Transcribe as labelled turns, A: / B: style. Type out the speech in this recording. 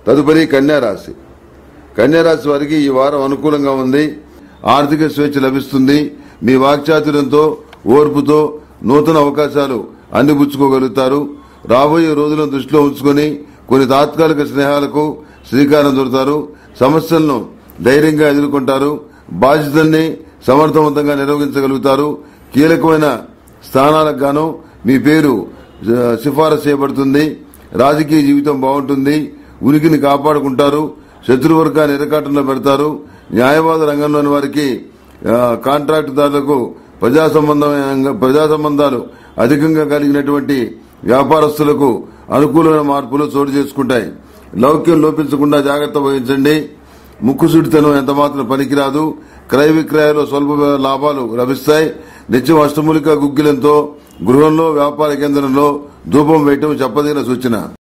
A: తదుపరి కన్యా రాశి కన్యా రాశి వారికి ఈ వారం అనుకూలంగా ఉంది ఆర్థిక స్వేచ్ఛ లభిస్తుంది మీ వాక్చాతుర్యంతో ఓర్పుతో నూతన అవకాశాలు అందిపుచ్చుకోగలుగుతారు రాబోయే రోజులను దృష్టిలో ఉంచుకొని కొన్ని తాత్కాలిక స్నేహాలకు శ్రీకారం చుడతారు సమస్యలను ధైర్యంగా ఎదుర్కొంటారు బాధ్యతల్ని సమర్థవంతంగా నిర్వహించగలుగుతారు కీలకమైన స్థానాలకు గాను మీ పేరు ఆ, సిఫారసు చేయబడుతుంది రాజకీయ జీవితం బాగుంటుంది ఉనికిని కాపాడుకుంటారు శత్రువర్గాన్ని ఇరకాటంలో పెడతారు న్యాయవాద రంగంలోని వారికి ఆ, కాంట్రాక్టుదారులకు ప్రజా సంబంధమైన ప్రజా సంబంధాలు అధికంగా కలిగినటువంటి వ్యాపారస్తులకు అనుకూలమైన మార్పులు చోటు చేసుకుంటాయి లౌక్యం లోపించకుండా జాగ్రత్త వహించండి ముక్కుసూటితనం ఎంత మాత్రం పనికిరాదు క్రయ విక్రయాల్లో స్వల్ప లాభాలు లభిస్తాయి నిత్యం అష్టమూలిక గుగ్గిలంతో గృహంలో వ్యాపార కేంద్రంలో ధూపం వేయటం చెప్పదగిన సూచన